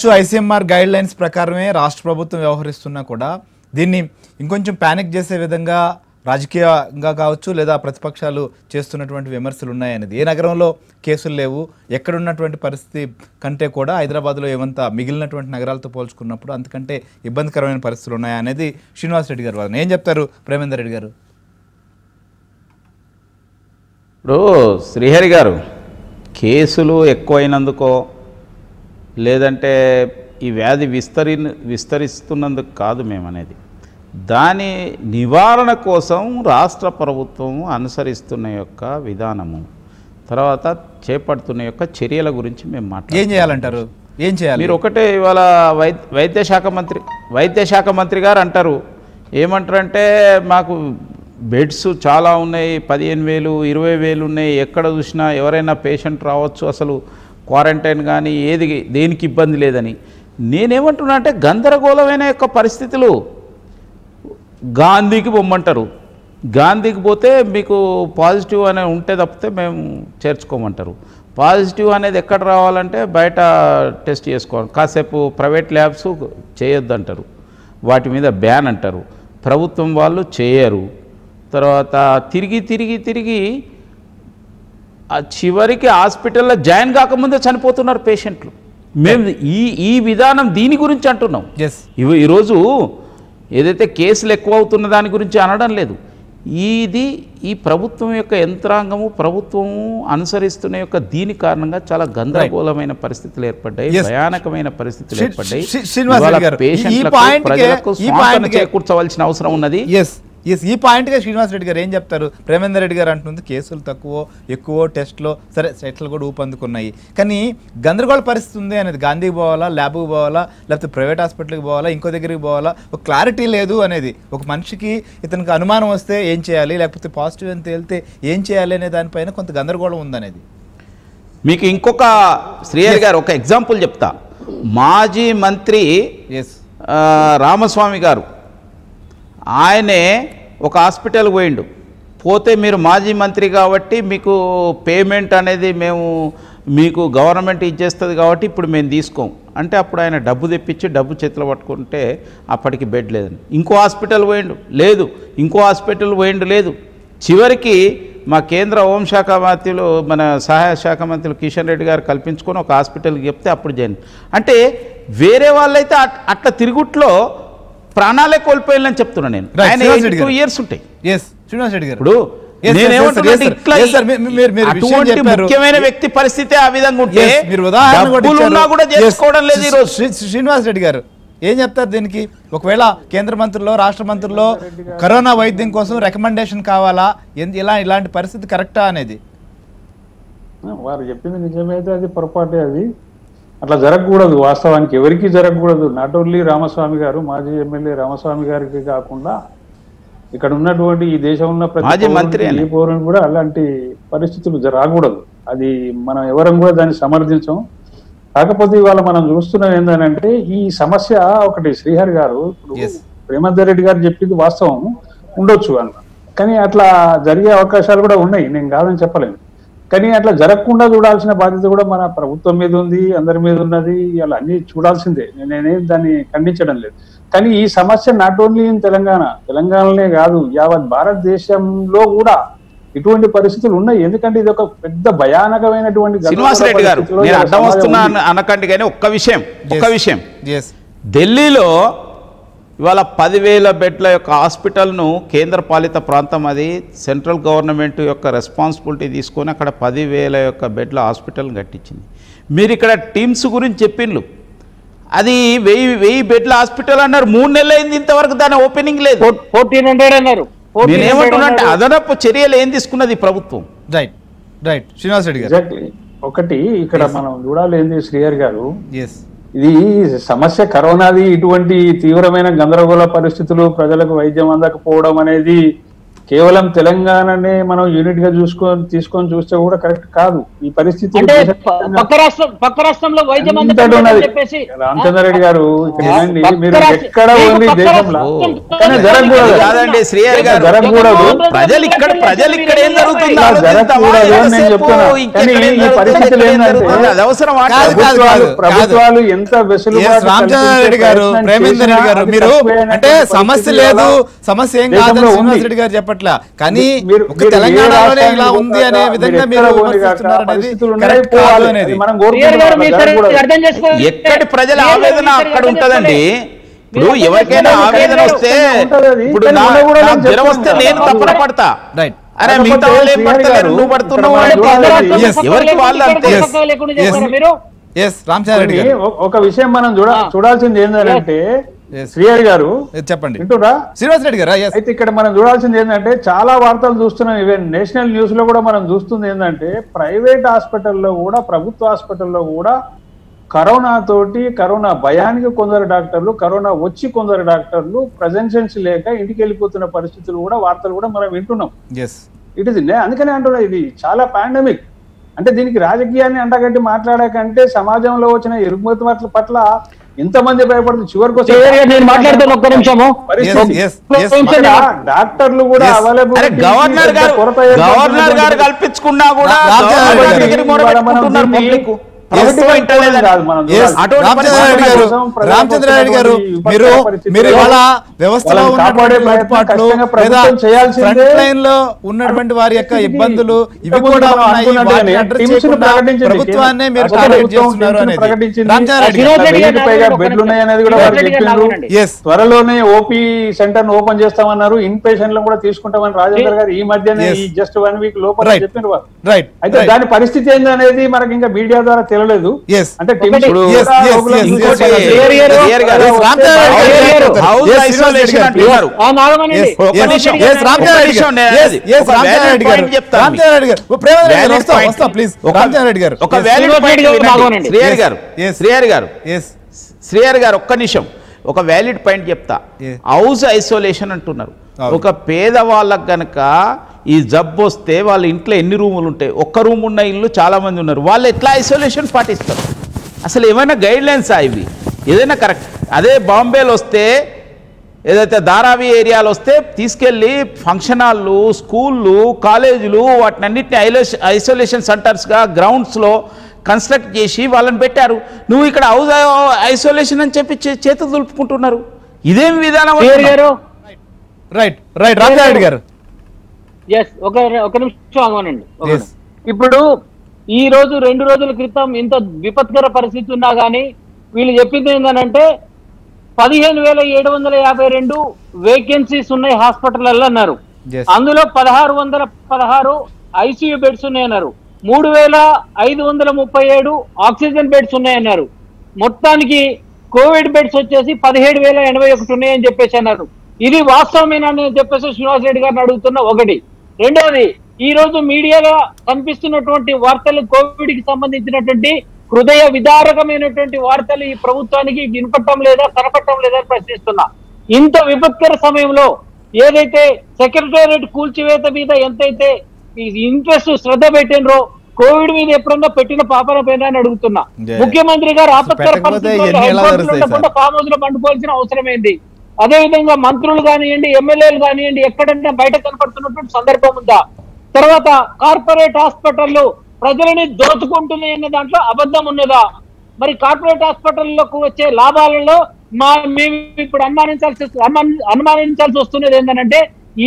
అచ్చు ICMR guide lines ప్రకారమే రాష్ట్ర ప్రభుత్వం వ్యవహరిస్తున్నా కూడా దీన్ని ఇంకొంచెం ప్యానిక్ చేసే విధంగా రాజకీయంగా కావచ్చు లేదా ప్రతిపక్షాలు చేస్తున్నటువంటి విమర్శలు ఉన్నాయనేది ఏ నగరంలో కేసులు లేవు ఎక్కడున్నటువంటి పరిస్థితి కంటే కూడా హైదరాబాద్లో ఏమంత మిగిలినటువంటి నగరాలతో పోల్చుకున్నప్పుడు అంతకంటే ఇబ్బందికరమైన పరిస్థితులు ఉన్నాయా అనేది శ్రీనివాస్ రెడ్డి గారు వాదన ఏం చెప్తారు ప్రేమేందర్ రెడ్డి గారు ఇప్పుడు శ్రీహరి గారు కేసులు ఎక్కువైనందుకో లేదంటే ఈ వ్యాధి విస్తరి విస్తరిస్తున్నందుకు కాదు మేము అనేది దాని నివారణ కోసం రాష్ట్ర ప్రభుత్వం అనుసరిస్తున్న యొక్క విధానము తర్వాత చేపడుతున్న యొక్క చర్యల గురించి మేము ఏం మాట్లాడుతున్నాం చేయాలంటారు ఏం చేయాలి మీరు ఒకటే ఇవాళ వైద్య వైద్య శాఖ మంత్రి వైద్య శాఖ మంత్రి గారు అంటారు ఏమంటారంటే మాకు బెడ్స్ చాలా ఉన్నాయి పదిహేను వేలు ఇరవై వేలు ఉన్నాయి ఎక్కడ చూసినా ఎవరైనా పేషెంట్ రావచ్చు అసలు క్వారంటైన్ కానీ ఏది దేనికి ఇబ్బంది లేదని నేనేమంటున్నా అంటే గందరగోళమైన యొక్క పరిస్థితులు గాంధీకి పొమ్మంటారు గాంధీకి పోతే మీకు పాజిటివ్ అనే ఉంటే తప్పితే మేము చేర్చుకోమంటారు పాజిటివ్ అనేది ఎక్కడ రావాలంటే బయట టెస్ట్ చేసుకోవాలి కాసేపు ప్రైవేట్ ల్యాబ్స్ చేయొద్దంటారు వాటి మీద బ్యాన్ అంటారు ప్రభుత్వం వాళ్ళు చేయరు తర్వాత తిరిగి తిరిగి తిరిగి ఆ చివరికి హాస్పిటల్లో జాయిన్ కాకముందే చనిపోతున్నారు పేషెంట్లు మేము ఈ ఈ విధానం దీని గురించి అంటున్నాం ఎస్ ఇవి ఈరోజు ఏదైతే కేసులు ఎక్కువ అవుతున్న దాని గురించి అనడం లేదు ఇది ఈ ప్రభుత్వం యొక్క యంత్రాంగము ప్రభుత్వము అనుసరిస్తున్న యొక్క దీని కారణంగా చాలా గందరగోళమైన పరిస్థితులు ఏర్పడ్డాయి Yes. భయానకమైన పరిస్థితులు శ్రీ- ఏర్పడ్డాయి శ్రీ- శ్రీనివాస్ ఇవాళ రెడ్డి గారు, ఈ- ఈ పేషెంట్లకు, పాయింట్కే- ప్రజలకు ఈ స్వాంతన పాయింట్కే- చేకూర్చవలసిన అవసరం ఉన్నది ఎస్ ఎస్ ఈ పాయింట్గా శ్రీనివాస్ రెడ్డి గారు ఏం చెప్తారు ప్రేమేందర్ రెడ్డి గారు అంటుంది కేసులు తక్కువ ఎక్కువ టెస్ట్లో సరే సెట్లు కూడా ఊపందుకున్నాయి కానీ గందరగోళ పరిస్థితి ఉంది అనేది గాంధీకి పోవాలా ల్యాబ్కి పోవాలా లేకపోతే ప్రైవేట్ హాస్పిటల్కి పోవాలా ఇంకో దగ్గరికి పోవాలా ఒక క్లారిటీ లేదు అనేది ఒక మనిషికి ఇతనికి అనుమానం వస్తే ఏం చేయాలి లేకపోతే పాజిటివ్ అని తేలితే ఏం చేయాలి అనే దానిపైన కొంత గందరగోళం ఉందనేది మీకు ఇంకొక శ్రీహరి గారు ఒక ఎగ్జాంపుల్ చెప్తా మాజీ మంత్రి ఎస్ ఆ, రామస్వామి గారు ఆయనే ఒక హాస్పిటల్ పోయిండు పోతే మీరు మాజీ మంత్రి కాబట్టి మీకు పేమెంట్ అనేది మేము మీకు గవర్నమెంట్ ఇచ్చేస్తుంది కాబట్టి ఇప్పుడు మేము తీసుకోం అంటే అప్పుడు ఆయన డబ్బు తెప్పించి డబ్బు చేతిలో పట్టుకుంటే అప్పటికి బెడ్ లేదని ఇంకో హాస్పిటల్ పోయిండు లేదు ఇంకో హాస్పిటల్ పోయిండు లేదు చివరికి మా కేంద్ర హోంశాఖ మంత్రులు మన సహాయ శాఖ మంత్రులు కిషన్ రెడ్డి గారు కల్పించుకొని ఒక హాస్పిటల్కి చెప్తే అప్పుడు జాయిన్ అంటే వేరే వాళ్ళైతే అట్- అట్లా తిరుగుట్లో ప్రాణాలే కోల్పోయాలని చెప్తున్నా నేను Right, ఆయన శ్రీనివాస్ రెడ్డి టూ గారు. ఇయర్స్ ఉంటాయి ఎస్ శ్రీనివాస్ రెడ్డి గారు ఇప్పుడు Yes, yes, yes, నేనేమంటున్నా yes, అంటే sir. ఇట్లా Yes, sir. మీ- మీ- మీరు- మీరు విషయం అటువంటి చెప్పారు. ముఖ్యమైన వ్యక్తి పరిస్థితి ఆ విధంగా ఉంటే Yes, మీరు ఉదాహరణ కూడా డబ్బులు ఉన్నా ఇచ్చారు. కూడా Yes. చేసుకోవడం లేదు ఈరోజు శ్రీ- శ్రీనివాస్ రెడ్డి గారు ఏం చెప్తారు దీనికి ఒకవేళ కేంద్ర మంత్రుల్లో రాష్ట్ర మంత్రుల్లో కరోనా వైద్యం కోసం రికమెండేషన్ కావాలా ఎందు- ఇలా ఇలాంటి పరిస్థితి కరెక్టా అనేది వారు చెప్పింది నిజమైతే అది పొరపాటే అది అట్లా జరగకూడదు వాస్తవానికి ఎవరికి జరగకూడదు నాట్ ఓన్లీ రామస్వామి గారు మాజీ ఎమ్మెల్యే రామస్వామి గారికి కాకుండా ఇక్కడ ఉన్నటువంటి ఈ దేశంలో ఉన్న ప్రతి మాజీ పౌరునికి, మంత్రి ఆయన. ఏ పౌరుని కూడా అలాంటి పరిస్థితులు జ- రాకూడదు అది మనం ఎవరం కూడా దాన్ని సమర్థించం కాకపోతే ఇవాళ మనం చూస్తున్నాం ఏంటంటే ఈ సమస్య ఒకటి శ్రీహరి గారు ఇప్పుడు Yes. ప్రేమేందర్ రెడ్డి గారు చెప్పింది వాస్తవం ఉండొచ్చు అన్న కానీ అట్లా జరిగే అవకాశాలు కూడా ఉన్నాయి నేను కాదని చెప్పలేను కానీ అట్లా జరగకుండా చూడాల్సిన బాధ్యత కూడా మన ప్రభుత్వం మీద ఉంది అందరి మీద ఉన్నది ఇలా అన్ని చూడాల్సిందే నేను- నేనేం దాన్ని ఖండించడం లేదు కానీ ఈ సమస్య నాట్ ఓన్లీ ఇన్ తెలంగాణ తెలంగాణలోనే కాదు యావత్ భారతదేశంలో కూడా ఇటువంటి పరిస్థితులు ఉన్నాయి ఎందుకంటే ఇది ఒక పెద్ద భయానకమైనటువంటి గందరగోళ శ్రీనివాస్ రెడ్డి గారు పరిస్థితిలో నేను ఇలా అడ్డం సమాజం వస్తున్నా ఉంది. అన- అనకండి కానీ ఒక్క విషయం ఒక్క Yes. విషయం ఎస్ ఢిల్లీలో ఇవాళ పదివేల బెడ్ల యొక్క హాస్పిటల్ను కేంద్ర పాలిత ప్రాంతం అది సెంట్రల్ గవర్నమెంట్ యొక్క రెస్పాన్సిబిలిటీ తీసుకొని అక్కడ పదివేల యొక్క బెడ్ల హాస్పిటల్ కట్టించింది మీరు ఇక్కడ టీమ్స్ గురించి చెప్పిండ్రు అది వెయ్యి వెయ్యి బెడ్ల హాస్పిటల్ అన్నారు మూడు నెలలు అయింది ఇంతవరకు దాని ఓపెనింగ్ లేదు ఫోర్టీన్ హండ్రెడ్ అన్నారు నేను ఏమంటున్నా అంటే అదనపు చర్యలు ఏం తీసుకున్నది ఈ ప్రభుత్వం రైట్ రైట్ శ్రీనివాస్ రెడ్డి గారు ఎగ్జాక్ట్లీ ఒకటి ఇక్కడ మనం చూడాలి ఏంది శ్రీహరి గారు ఎస్ ఇది సమస్య కరోనాది ఇటువంటి తీవ్రమైన గందరగోళ పరిస్థితులు ప్రజలకు వైద్యం అందకపోవడం అనేది కేవలం తెలంగాణనే మనం యూనిట్ గా చూసుకొని తీసుకొని చూస్తే కూడా కరెక్ట్ కాదు ఈ పరిస్థితి అంటే దేశ- ప- పక్క రాష్ట్రం పక్క రాష్ట్రంలో వైద్యం అంతటి అందడం ఉన్నది. లేదని చెప్పేసి రామచంద్రరెడ్డి గారు ఇక్కడ ఆ, వినండి, పక్క మీరు రాష్ట్రం- ఎక్కడ మీకు ఉంది పక్క దేశంలో రాష్ట్రం- కానీ జరగకూడదు అది కాదండి శ్రీహరి గారు జరగకూడదు ప్రజలు ఇక్కడ ప్రజలు ఇక్కడ ఏం జరుగుతుందో ఇలా ఆలోచిద్దామా? జరగకూడదు అని నేను ఎంతసేపు చెప్తున్నా. ఇంకెక్కడ కానీ ఏం ఈ జరుగుతుందో, పరిస్థితులు ఇక్కడ ఏం ఏంటంటే జరుగుతుందో అది అవసరం కాదు, కాదు, ప్రభుత్వాలు కాదు. ప్రభుత్వాలు ఎంత ఎస్ వెసులుబాటు రామచంద్ర రెడ్డి కల్పించే గారు ప్రయత్నం ప్రేమేందర్ రెడ్డి చేసినా గారు అది మీరు తక్కువేనటువంటి అంటే సమస్య పరిస్థితి లేదు ఇవాళ సమస్య ఏం దేశంలో కాదని ఉంది. శ్రీనివాస్ రెడ్డి గారు చెప్పట్లా కానీ మీరు- ఒక మీరు ఏ తెలంగాణలోనే రాష్ట్రానికి ఇలా ఉంది అనే పోతారా? విధంగా మీరు మీరు ఎక్కడ పోనీ కాక విమర్శిస్తున్నారు అనేది పరిస్థితులు ఉన్నాయి, కరెక్ట్ కాదు పోవాలి. అనేది అది మనం క్లియర్ గారు మీరు కోరుకుంటున్నాం, సరే జరగకూడదు. అర్థం చేసుకోవాలి. ఎక్కడి ప్రజల క్లియర్ గారు ఆవేదన మీరు అక్కడ అర్థం ఉంటదండి చేసుకోవాలి. ఇప్పుడు మీరు ఎవరికైనా అర్థం ఆవేదన చేసుకోవాలి. వస్తే ఉంటది అది. ఇప్పుడు కానీ నా- ఉండకూడదు అని నాకు జ్వరం వస్తే చెప్తున్నాను నేను కదా. తప్పన పడతా రైట్ అరే కాకపోతే మిగతా వాళ్ళు ఏం శ్రీహరి పడతలేరు గారు, నువ్వు పడుతున్నావు ఇక్కడ అంటే మనం పక్క చూడాలి. రాష్ట్రం Yes. ఎవరికి వాళ్ళు అంతే. ఇక్కడ Yes. పక్క లేకుండా Yes. చేస్తారా మీరు ఎస్ రామచంద్ర రెడ్డి కొన్ని గారు ఒ- ఒక విషయం మనం చూడ ఆ. చూడాల్సింది ఏంటంటే Yes. శ్రీహరి గారు Yes, చెప్పండి వింటురా శ్రీనివాస్ రెడ్డి గారు ఎస్ అయితే ఇక్కడ మనం చూడాల్సింది ఏంటంటే చాలా వార్తలు చూస్తున్నాం ఈవెన్ నేషనల్ న్యూస్ లో కూడా మనం చూస్తుంది ఏంటంటే ప్రైవేట్ హాస్పిటల్లో కూడా ప్రభుత్వ హాస్పిటల్లో కూడా కరోనా తోటి కరోనా భయానికి కొందరు డాక్టర్లు కరోనా వచ్చి కొందరు డాక్టర్లు ప్రజెన్షన్స్ లేక ఇంటికి వెళ్ళిపోతున్న పరిస్థితులు కూడా వార్తలు కూడా మనం వింటున్నాం ఎస్ ఇట్ ఇస్ అందుకనే అంటున్నా ఇది చాలా పాండమిక్ అంటే దీనికి రాజకీయాన్ని అంటగట్టి మాట్లాడకంటే సమాజంలో వచ్చిన ఇరుమతి పట్ల పట్ల ఎంతమంది భయపడుతుంది చివరికి వస్తే- క్లియర్ గా నేను మాట్లాడుతాను ఒక్క నిమిషము పరిస్థితి. ఎస్ ఎస్ నిమిషం అక్కడ డాక్టర్లు కూడా Yes. అవైలబుల్ అరే గవర్నర్ గారు గవర్నర్ గారు కల్పించుకున్నా కూడా రా- రామచంద్ర గవర్నర్ రెడ్డి దగ్గరికి మొర పెట్టుకుంటున్నారు పబ్లిక్ ప్రభుత్వం ఇంటలేదని. Yes, అటువంటి రామచంద్ర రెడ్డి గారు కోసం రామచంద్ర రెడ్డి గారు ప్రజలకు మీరు పరిస్థితులు మీరు ఇవాళ వాళ్ళని వ్యవస్థలో కాపాడే ఉన్నటువంటి ప్రయత్నం లోటుపాట్లు ఖచ్చితంగా లేదా ప్రభుత్వం చేయాల్సిందే. ఫ్రంట్ లైన్ లో ఉన్నటువంటి వారి యొక్క ఇది ఇబ్బందులు ఇవి ఇంతకుముందు కూడా మనం ఉన్నాయి అనుకున్నట్టుగానే వాటిని అడ్రస్ టీమ్స్ ను చేయకుండా ప్రకటించింది. ప్రభుత్వాన్నే మీరు అసలు టార్గెట్ ప్రభుత్వం చేస్తున్నారు టీమ్స్ ను అనేది ప్రకటించింది. రామచంద్ర రెడ్డి శ్రీనివాస్ గారు రెడ్డి గారు వెయ్యికి పైగా ఒక బెడ్లు నిమిషం. ఉన్నాయనేది కూడా శ్రీనివాస్ వారు రెడ్డి గారు చెప్పిండ్రు ఆగండి. Yes. త్వరలోనే ఓపీ సెంటర్ ఓపెన్ చేస్తామన్నారు ఇన్ పేషెంట్ కూడా తీసుకుంటామని రాజేందర్ గారు ఈ మధ్యనే Yes. ఈ జస్ట్ వన్ వీక్ లోపల Right. చెప్పిన వారు రైట్ అయితే దాని పరిస్థితి ఏందనేది మనకి ఇంకా మీడియా ద్వారా తెలియలేదు Yes. అంటే టీమ్స్ ఒకటి. కూడా Yes, yes, లోపల yes, ఇంకోటి yes, yes. క్లియర్ గారు, క్లియర్ గారు Yes, రామచంద్ర రెడ్డి గారు Yes, చెప్తారు. House Yes, Srinivas Reddy isolation గారు. అంటున్నారు ఆ, నాగమణి Yes, ఒక yes, నిమిషం. yes, రామచంద్ర రెడ్డి ఒక గారు. నిమిషం Yes, నేను yes, ఒక రామచంద్ర valid రెడ్డి గారు. point చెప్తాను రామచంద్ర రెడ్డి గారు. ఓ, ప్రేమేంద్ర రెడ్డి గారు, Valid వస్తా, point. వస్తా, please. ఒక- రామచంద్ర రెడ్డి గారు. ఒక Yes, valid Srinivas point Reddy గారు వినండి. బాగునండి. శ్రీహరి Yes, గారు yes. శ్రీహరి గారు yes. శ్రీహరి గారు ఒక్క నిమిషం ఒక వ్యాలిడ్ పాయింట్ చెప్తా Yeah. హౌస్ ఐసోలేషన్ అంటున్నారు అవును. ఒక పేదవాళ్ళకి గనక ఈ జబ్బు వస్తే వాళ్ళ ఇంట్లో ఎన్ని రూములు ఉంటాయి ఒక్క రూమ్ ఉన్న ఇల్లు చాలా మంది ఉన్నారు వాళ్ళు ఎట్లా ఐసోలేషన్ పాటిస్తారు అసలు ఏమైనా గైడ్ లైన్స్ ఇవి ఏదైనా కరెక్ట్ అదే బాంబేలో వస్తే ఏదైతే ధారావి ఏరియాలో వస్తే తీసుకెళ్ళి ఫంక్షన్ హాళ్ళు స్కూళ్ళు కాలేజీలు వాటిని అన్నింటినీ ఐలేష ఐసోలేషన్ సెంటర్స్గా గ్రౌండ్స్లో కన్స్ట్రక్ట్ చేసి వాళ్ళని పెట్టారు నువ్వు ఇక్కడ హౌస్ ఐసోలేషన్ అని చెప్పి చే- చేతులు దులుపుకుంటున్నారు ఇదేం విధానం క్లియర్ అంటున్నా? గారు రైట్ రైట్ రామచంద్ర రెడ్డి గారు ఎస్ ఒక ఒక నిమిషం ఆగమనండి ఒక Yes. నిమిషం. ఇప్పుడు ఈ రోజు రెండు రోజుల క్రితం ఇంత విపత్కర పరిస్థితి ఉన్నా గానీ వీళ్ళు చెప్పింది ఏంటంటే పదిహేను వేల ఏడు వందల యాభై రెండు వేకెన్సీస్ ఉన్నాయి హాస్పిటల్లో అన్నారు Yes. అందులో పదహారు వందల పదహారు ఐసీయూ బెడ్స్ ఉన్నాయన్నారు మూడు వేల ఐదు వందల ముప్పై ఏడు ఆక్సిజన్ బెడ్స్ ఉన్నాయన్నారు మొత్తానికి కోవిడ్ బెడ్స్ వచ్చేసి పదిహేడు వేల ఎనభై ఒకటి ఉన్నాయని చెప్పేసి అన్నారు ఇది వాస్తవమేనని చెప్పేసి శ్రీనివాస్ రెడ్డి గారిని అడుగుతున్న ఒకటి రెండవది ఈ రోజు మీడియాలో కనిపిస్తున్నటువంటి వార్తలు కోవిడ్ కి సంబంధించినటువంటి హృదయ విదారకమైనటువంటి వార్తలు ఈ ప్రభుత్వానికి వినపట్టం లేదా కనపట్టం లేదా అని ప్రశ్నిస్తున్నా ఇంత విపత్కర సమయంలో ఏదైతే సెక్రటేరియట్ కూల్చివేత మీద ఎంతైతే ఇంట్రెస్ట్ శ్రద్ధ పెట్టినరో కోవిడ్ మీద ఎప్పుడన్నా పెట్టిన పాపన పైన అని అడుగుతున్నా Yeah. ముఖ్యమంత్రి గారు ఆపత్కర పెట్టకపోతే పరిస్థితుల్లో ఎన్ని ఎలా హెడ్ తెలుస్తాయి ఉండకుండా సార్? ఫామ్ హౌస్ లో పండుకోవాల్సిన అవసరం ఏంది అదే విధంగా మంత్రులు కానివ్వండి ఎమ్మెల్యేలు కానివ్వండి ఎక్కడన్నా బయట కనపడుతున్నటువంటి సందర్భం ఉందా తర్వాత కార్పొరేట్ హాస్పిటల్లో ప్రజలని దోచుకుంటున్నాయి అనే దాంట్లో అబద్ధం ఉన్నదా మరి కార్పొరేట్ హాస్పిటల్లోకి వచ్చే లాభాలలో మా మేము ఇప్పుడు అనుమానించాల్సి వస్తు- అనుమాని- అనుమానించాల్సి వస్తున్నది ఏంటంటే ఈ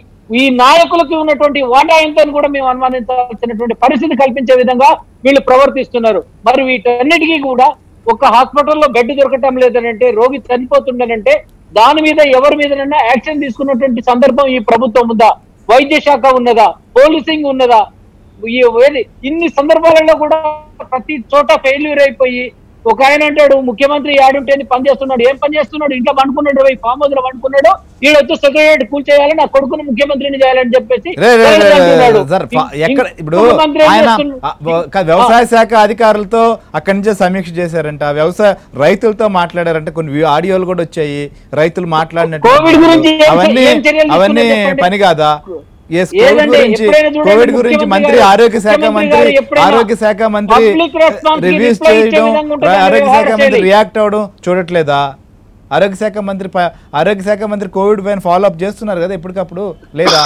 ఈ నాయకులకి ఉన్నటువంటి వాటా ఎంతని కూడా మేము అనుమానించాల్సినటువంటి పరిస్థితి కల్పించే విధంగా వీళ్ళు ప్రవర్తిస్తున్నారు మరి వీటన్నిటికీ కూడా ఒక హాస్పిటల్లో బెడ్ దొరకటం లేదనంటే రోగి చనిపోతుండనంటే దాని మీద ఎవరి మీదనన్నా యాక్షన్ తీసుకున్నటువంటి సందర్భం ఈ ప్రభుత్వం ఉందా వైద్య శాఖ ఉన్నదా పోలీసింగ్ ఉన్నదా ఈ ఏది- ఇన్ని సందర్భాలలో కూడా ప్రతి చోట ఫెయిల్యూర్ అయిపోయి ఒక ఆయన అంటాడు ముఖ్యమంత్రి ఆడుంటే పని చేస్తున్నాడు ఏం పని చేస్తున్నాడు ఇంట్లో పండుకున్నాడు పోయి ఫామ్ హౌస్ లో పండుకున్నాడు ఈడ వచ్చి సెక్రటరీ కూల్ చేయాలి నా కొడుకును ముఖ్యమంత్రిని చేయాలని చెప్పేసి రే, రే, రే, రే, అంటున్నాడు. సార్ ఫ- ఇం- ఎక్కడ ఇం- ఇప్పుడు ఇంకొక మంత్రి ఏం ఆయన చేస్తున్నాడు? ఆ, వ- క- వ్యవసాయ శాఖ అధికారులతో అక్కడి నుంచే సమీక్ష చేశారంట వ్యవసాయ రైతులతో మాట్లాడారంట కొన్ని వి- ఆడియోలు కూడా వచ్చాయి రైతులు మాట్లాడినట్టు కోవిడ్ గురించి ఏం- అవన్నీ ఏం చర్యలు అవన్నీ తీసుకున్నారో చెప్పండి. పని కాదా Yes, కోవిడ్ ఏదండి? గురించి ఎప్పుడైనా చూడండి కోవిడ్ గురించి ముఖ్యమంత్రి మంత్రి గారు- ఆరోగ్య శాఖ ముఖ్యమంత్రి మంత్రి గారు ఎప్పుడైనా ఆరోగ్య శాఖ మంత్రి public response కి రివ్యూస్ reply ఇచ్చే చేయడం విధంగా ఉంటుందని ఆరోగ్య శాఖ వ్యవహార మంత్రి శైలి. రియాక్ట్ అవడం చూడట్లేదా ఆరోగ్య శాఖ మంత్రి ప- ఆరోగ్య శాఖ మంత్రి కోవిడ్ పైన ఫాలో అప్ చేస్తున్నారు కదా ఎప్పటికప్పుడు లేదా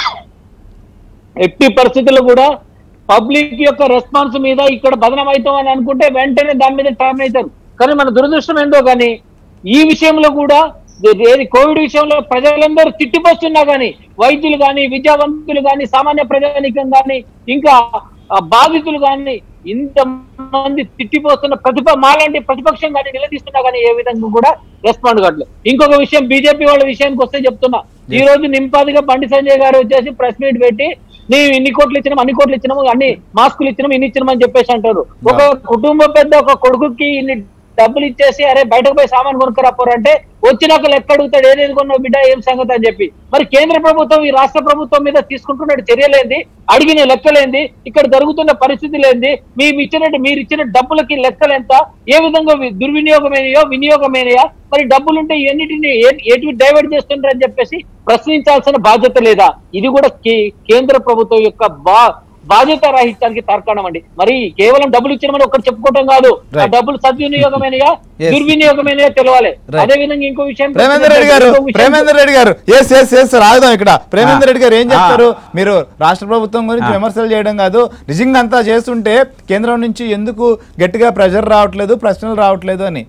ఎట్టి పరిస్థితుల్లో కూడా పబ్లిక్ యొక్క రెస్పాన్స్ మీద ఇక్కడ బదనం అవుతాం అని అనుకుంటే వెంటనే దాని మీద టర్న్ అవుతారు కానీ మన దురదృష్టం ఏందో కానీ ఈ విషయంలో కూడా ఏ- ఏది కోవిడ్ విషయంలో ప్రజలందరూ తిట్టిపోస్తున్నా కానీ వైద్యులు కానీ విద్యావంతులు కానీ సామాన్య ప్రజానికం కానీ ఇంకా ఆ, బాధితులు కానీ ఇంత మంది తిట్టిపోతున్న ప్రతిప మాలాంటి ప్రతిపక్షం కానీ నిలదీస్తున్నా కానీ ఏ విధంగా కూడా రెస్పాండ్ కావట్లేదు ఇంకొక విషయం బీజేపీ వాళ్ళ విషయానికి వస్తే చెప్తున్నా ఈ రోజు నింపాదిగా బండి సంజయ్ గారు వచ్చేసి ప్రెస్ మీట్ పెట్టి నీవు ఇన్ని కోట్లు ఇచ్చినాం అన్ని కోట్లు ఇచ్చినాము అన్ని మాస్కులు ఇచ్చినాం ఇన్ని ఇచ్చినాం అని చెప్పేసి అంటారు ఒక కుటుంబ పెద్ద ఒక కొడుకుకి ఇన్ని డబ్బులు ఇచ్చేసి అరే బయటకు పోయి సామాన్ కొనుక్కరాపోరంటే వచ్చినాక లెక్క అడుగుతాడు ఏదేది కొన్నావు బిడ్డ ఏం సంగతి అని చెప్పి మరి కేంద్ర ప్రభుత్వం ఈ రాష్ట్ర ప్రభుత్వం మీద తీసుకుంటున్న చర్యలేంది అడిగిన లెక్కలేంది ఇక్కడ జరుగుతున్న పరిస్థితులేంది మేము ఇచ్చినట్టు మీరు ఇచ్చిన డబ్బులకి లెక్కలు ఎంత ఏ విధంగా వి- దుర్వినియోగమైనయో వినియోగమైనయా మరి డబ్బులుంటే ఎన్నిటిని ఏ- ఎటు డైవర్ట్ చేస్తుంటారని చెప్పేసి ప్రశ్నించాల్సిన బాధ్యత లేదా ఇది కూడా కే- కేంద్ర ప్రభుత్వం యొక్క బా బాధ్యత రాహిత్యానికి తార్కాణం అండి మరి కేవలం డబ్బులు ఇచ్చినామని ఒకటి చెప్పుకోవటం కాదు ఆ Right. డబ్బులు సద్వినియోగమైనయా Yes. దుర్వినియోగమైనయా తెలవాలి Right. అదే విధంగా ఇంకో విషయం ప్రేమేందర్ రెడ్డి గారు ఇంకో విషయం- ప్రేమేందర్ రెడ్డి గారు ఎస్ ఎస్ ఎస్ రాగదాం ఇక్కడ ప్రేమేందర్ రెడ్డి గారు ఏం చెప్తారు మీరు రాష్ట్ర ప్రభుత్వం గురించి ఆ. విమర్శలు చేయడం కాదు నిజంగా అంతా చేస్తుంటే కేంద్రం నుంచి ఎందుకు గట్టిగా ప్రెషర్ రావట్లేదు ప్రశ్నలు రావట్లేదు అని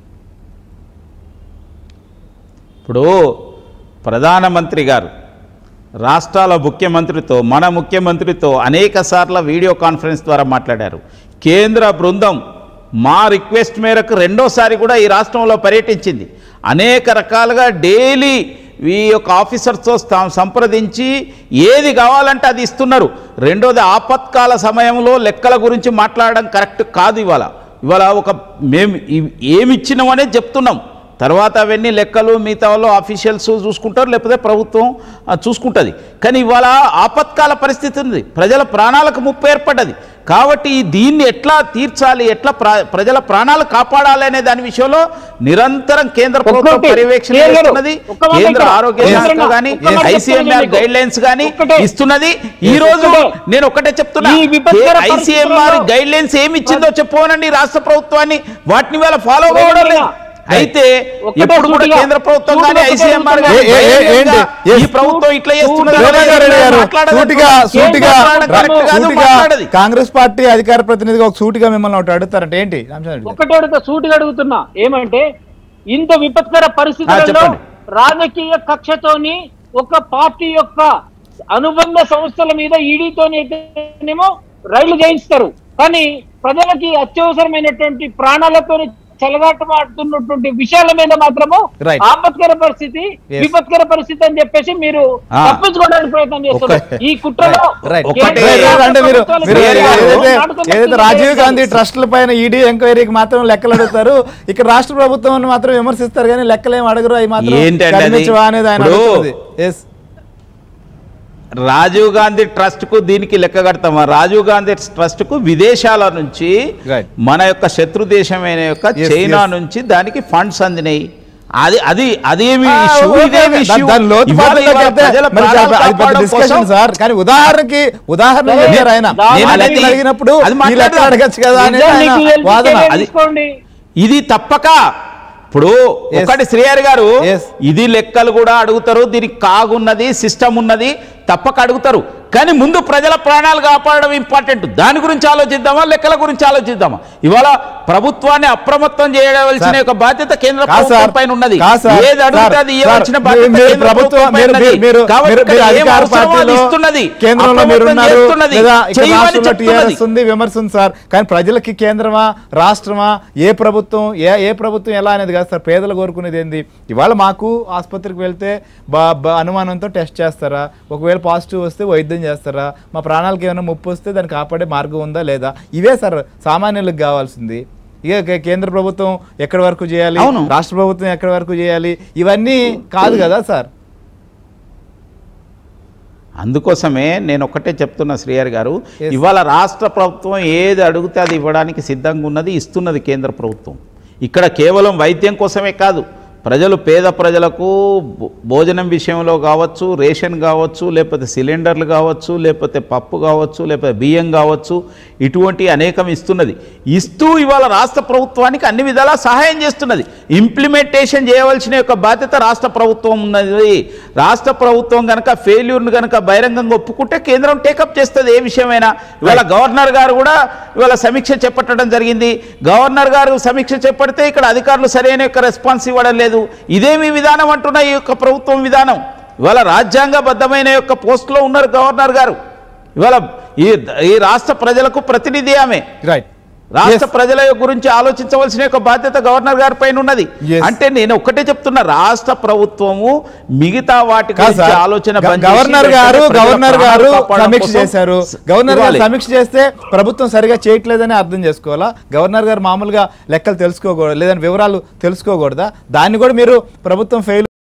ఇప్పుడు ప్రధానమంత్రి గారు రాష్ట్రాల ముఖ్యమంత్రితో మన ముఖ్యమంత్రితో అనేక సార్లు వీడియో కాన్ఫరెన్స్ ద్వారా మాట్లాడారు కేంద్ర బృందం మా రిక్వెస్ట్ మేరకు రెండోసారి కూడా ఈ రాష్ట్రంలో పర్యటించింది అనేక రకాలుగా డైలీ ఈ యొక్క ఆఫీసర్స్తో స్థా- సంప్రదించి ఏది కావాలంటే అది ఇస్తున్నారు రెండోది ఆపత్కాల సమయంలో లెక్కల గురించి మాట్లాడడం కరెక్ట్ కాదు ఇవాళ ఇవాళ ఒక మేము ఇవ్- ఏమి ఇచ్చినాం అనేది చెప్తున్నాం తర్వాత అవన్నీ లెక్కలు మిగతా వాళ్ళు ఆఫీషియల్స్ చూసుకుంటారు లేకపోతే ప్రభుత్వం ఆ, చూసుకుంటుంది కానీ ఇవాళ ఆపత్కాల పరిస్థితి ఉంది ప్రజల ప్రాణాలకు ముప్పు ఏర్పడ్డది కాబట్టి ఈ దీన్ని ఎట్లా తీర్చాలి ఎట్లా ప్ర- ప్రజల ప్రాణాలు కాపాడాలి అనే దాని విషయంలో నిరంతరం కేంద్ర ప్రభుత్వం ఒక్కటి, పర్యవేక్షణ క్లియర్ గారు, చేస్తున్నది ఒక్క మాట కేంద్ర ఇక్కడ, ఆరోగ్య ఒక్క శాఖ మాట కానీ ఒక్క మాట ఐసీఎంఆర్ చెప్తాను గైడ్ లైన్స్ కానీ ఒక్కటే. ఇస్తున్నది ఈ రోజు ఒక్కటే. నేను ఒకటే చెప్తున్నా ఈ విపత్కర ఐసీఎంఆర్ పరిస్థితుల్లో- గైడ్ లైన్స్ ఏమి ఇచ్చిందో చెప్పవనండి రాష్ట్ర ప్రభుత్వాన్ని వాటిని వేళ ఫాలో అవ్వడం లేదు అయితే ఒక్కటే ఎప్పుడు కూడా సూటిగా- కేంద్ర ప్రభుత్వం సూటిగా కానీ ఒకటే ఐసీఎంఆర్ చెప్తున్నా. ఏ- ఏ- ఏ- ఏంటి? ఈ Yes. ప్రభుత్వం ఇట్లా చేస్తున్నది ప్రేమేందర్ రెడ్డి గారు మాట్లాడదు. సూటిగా సూటిగా మాట్లాడదు, కరెక్ట్ కాదు, సూటిగా మాట్లాడదు. కాంగ్రెస్ పార్టీ అధికార ప్రతినిధిగా ఒక సూటిగా మిమ్మల్ని ఒకటి అడుగుతారంటే ఏంటి రామచంద్ర రెడ్డి గారు? ఒకటి అడుగుతా సూటిగా అడుగుతున్నా ఏమంటే ఇంత విపత్కర పరిస్థితులలో చెప్పండి. రాజకీయ కక్షతోని ఒక పార్టీ యొక్క అనుబంధ సంస్థల మీద ఈడీతోని అయితేనేమో రైళ్లు చేయిస్తారు కానీ ప్రజలకి అత్యవసరమైనటువంటి ప్రాణాలతో చెలగాటమాడుతున్నటువంటి విషయాల మీద మాత్రము Right. ఆపత్కర పరిస్థితి Yes. విపత్కర పరిస్థితి అని చెప్పేసి మీరు ఆ. తప్పించుకోవడానికి ప్రయత్నం చేస్తున్నారు ఒక్క- ఈ కుట్రలో రైట్ ఒక్కటే- కేంద్ర రైట్, రైట్. అంటే మీరు ప్రభుత్వాలు మీరు వేరే ఏదైతే నాటకాలు ఏదైతే రాజీవ్ చేస్తారు. గాంధీ ట్రస్టుల పైన ఈడీ ఎంక్వైరీకి మాత్రం లెక్కలు అడుగుతారు ఇక్కడ రాష్ట్ర ప్రభుత్వం మాత్రం విమర్శిస్తారు కానీ లెక్కలు ఏం అడగరు అవి మాత్రం ఏంటండి అది? కనిపించవా అనేది ఆయన ఇప్పుడు- అడుగుతుంది ఎస్ రాజీవ్ గాంధీ ట్రస్ట్కు దీనికి లెక్క కడతామా రాజీవ్ గాంధీ ట్రస్ట్కు విదేశాల నుంచి Right. మన యొక్క శత్రు దేశమైన యొక్క Yes, చైనా yes. నుంచి దానికి ఫండ్స్ అందినాయి అది అది అదేమి ఆ, ఇష్యూ ఓకే, ఇదేమి ఓకే. ఇష్యూ దాని లోతు ఇవాళ పాటలోకి ఇవాళ వెళ్తే ప్రజల మరి ప్రాణాలు అది పెద్ద కాపాడడం డిస్కషన్ కోసం సార్ కానీ ఉదాహరణకి ఉదాహరణ సరే, చెప్పారు ఆయన దాని ఈ అనేది- లెక్కలు అడిగినప్పుడు అది ఈ లెక్కలు మాట్లాడదాం. అడగచ్చు కదా అనేది నిజం ఆయన నీకు తెలిసి వాదన చర్య అది- తీసుకోండి ఇది తప్పక ఇప్పుడు Yes. ఒకటి శ్రీహరి గారు Yes. ఇది లెక్కలు కూడా అడుగుతారు దీనికి కాగున్నది సిస్టమ్ ఉన్నది తప్పక అడుగుతారు కానీ ముందు ప్రజల ప్రాణాలు కాపాడడం ఇంపార్టెంట్ దాని గురించి ఆలోచిద్దామా లెక్కల గురించి ఆలోచిద్దామా ఇవాళ ప్రభుత్వాన్ని అప్రమత్తం చేయవలసిన సార్. యొక్క బాధ్యత కేంద్ర కాదు ప్రభుత్వం సార్. పైన ఉన్నది కాదు సార్. ఏది అడుగుతుంది అది సార్, ఇవ్వాల్సిన సార్, బాధ్యత మీరు కేంద్ర ప్రభుత్వం- ప్రభుత్వం పైన మీరు- ఉన్నది. మీరు- కాబట్టి మీరు- ఇక్కడ మీరు ఏం అధికార అవసరమో అది పార్టీలో ఇస్తున్నది కేంద్రంలో మీరు అప్రమత్తం ఉన్నారు చేస్తున్నది. లేదా ఇక్కడ చేయమని రాష్ట్రంలో చెప్తున్నది. టీఆర్ఎస్ ఉంది విమర్శ ఉంది సార్ కానీ ప్రజలకి కేంద్రమా రాష్ట్రమా ఏ ప్రభుత్వం ఏ ఏ ప్రభుత్వం ఎలా అనేది కాదు సార్ పేదలు కోరుకునేది ఏంది ఇవాళ మాకు ఆసుపత్రికి వెళ్తే బా బా- అనుమానంతో టెస్ట్ చేస్తారా ఒకవేళ పాజిటివ్ వస్తే వైద్యం చేస్తారా మా ప్రాణాలకు ఏమైనా ముప్పు వస్తే దాన్ని కాపాడే మార్గం ఉందా లేదా ఇవే సార్ సామాన్యులకు కావాల్సింది ఇక కే- కేంద్ర ప్రభుత్వం ఎక్కడి వరకు చేయాలి అవును. రాష్ట్ర ప్రభుత్వం ఎక్కడి వరకు చేయాలి ఇవన్నీ కాదు కదా సార్ అందుకోసమే నేను ఒక్కటే చెప్తున్నా శ్రీహరి గారు Yes. ఇవాళ రాష్ట్ర ప్రభుత్వం ఏది అడిగితే అది ఇవ్వడానికి సిద్ధంగా ఉన్నది ఇస్తున్నది కేంద్ర ప్రభుత్వం ఇక్కడ కేవలం వైద్యం కోసమే కాదు ప్రజలు పేద ప్రజలకు భో- భోజనం విషయంలో కావచ్చు రేషన్ కావచ్చు లేకపోతే సిలిండర్లు కావచ్చు లేకపోతే పప్పు కావచ్చు లేకపోతే బియ్యం కావచ్చు ఇటువంటి అనేకం ఇస్తున్నది ఇస్తూ ఇవాళ రాష్ట్ర ప్రభుత్వానికి అన్ని విధాలా సహాయం చేస్తున్నది ఇంప్లిమెంటేషన్ చేయవలసిన యొక్క బాధ్యత రాష్ట్ర ప్రభుత్వం ఉన్నది రాష్ట్ర ప్రభుత్వం కనుక ఫెయిల్యూర్ను కనుక బహిరంగంగా ఒప్పుకుంటే కేంద్రం టేకప్ చేస్తుంది ఏ విషయమైనా ఇవాళ గవర్నర్ గారు కూడా ఇవాళ సమీక్ష చేపట్టడం జరిగింది గవర్నర్ గారు సమీక్ష చేపడితే ఇక్కడ అధికారులు సరైన యొక్క రెస్పాన్స్ ఇవ్వడం లేదు ఇదేమి విధానం అంటున్న ఈ యొక్క ప్రభుత్వం విధానం ఇవాళ రాజ్యాంగబద్ధమైన యొక్క పోస్టులో ఉన్నారు గవర్నర్ గారు ఇవాళ ఈ ఈ రాష్ట్ర ప్రజలకు ప్రతినిధి ఆమె రైట్ రాష్ట్ర ప్రజల గురించి ఆలోచించవలసిన యొక్క బాధ్యత గవర్నర్ గారి పైన ఉన్నది Yes. అంటే నేను ఒక్కటే చెప్తున్నా రాష్ట్ర ప్రభుత్వము మిగతా వాటి కాదు గురించి సార్. ఆలోచన గ- బంద్ చేసి గవర్నర్ వెంటనే గారు ప్రజల గవర్నర్ ప్రాణాలు గారు కాపాడడం సమీక్ష కోసం చేశారు గవర్నర్ గారు ఇవ్వాలి. సమీక్ష చేస్తే ప్రభుత్వం సరిగా చేయట్లేదని అర్థం చేసుకోవాలా గవర్నర్ గారు మామూలుగా లెక్కలు తెలుసుకోకూడదు లేదని వివరాలు తెలుసుకోకూడదా దాన్ని కూడా మీరు ప్రభుత్వం ఫెయిల్